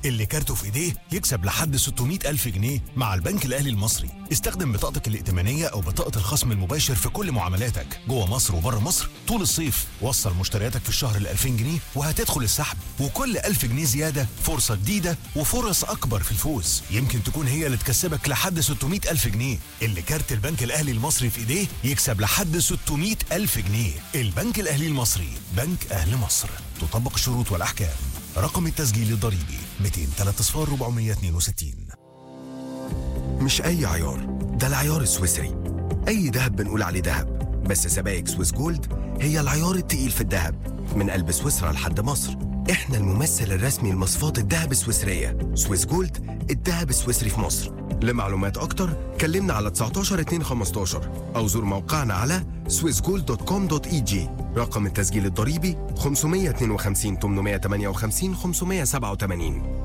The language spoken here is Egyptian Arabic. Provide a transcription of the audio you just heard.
اللي كارته في ايديه يكسب لحد 600 ألف جنيه مع البنك الأهلي المصري استخدم بطاقتك الائتمانية أو بطاقة الخصم المباشر في كل معاملاتك جوه مصر وبره مصر طول الصيف وصل مشترياتك في الشهر ل 2000 جنيه وهتدخل السحب وكل 1000 جنيه زيادة فرصة جديدة وفرص أكبر في الفوز يمكن تكون هي اللي تكسبك لحد 600 ألف جنيه اللي كارت البنك الأهلي المصري في ايديه يكسب لحد 600 ألف جنيه البنك الأهلي المصري بنك أهل مصر تطبق الشروط والأحكام رقم التسجيل الضريبي 203 صفار 462 مش أي عيار ده العيار السويسري أي دهب بنقول عليه دهب بس سبائك سويس جولد هي العيار التقيل في الدهب من قلب سويسرا لحد مصر احنا الممثل الرسمي لمصفات الدهب السويسرية سويس جولد الدهب السويسري في مصر لمعلومات أكتر كلمنا على 19 2 15 أو زور موقعنا على swissgold.com.eg رقم التسجيل الضريبي 552 858 587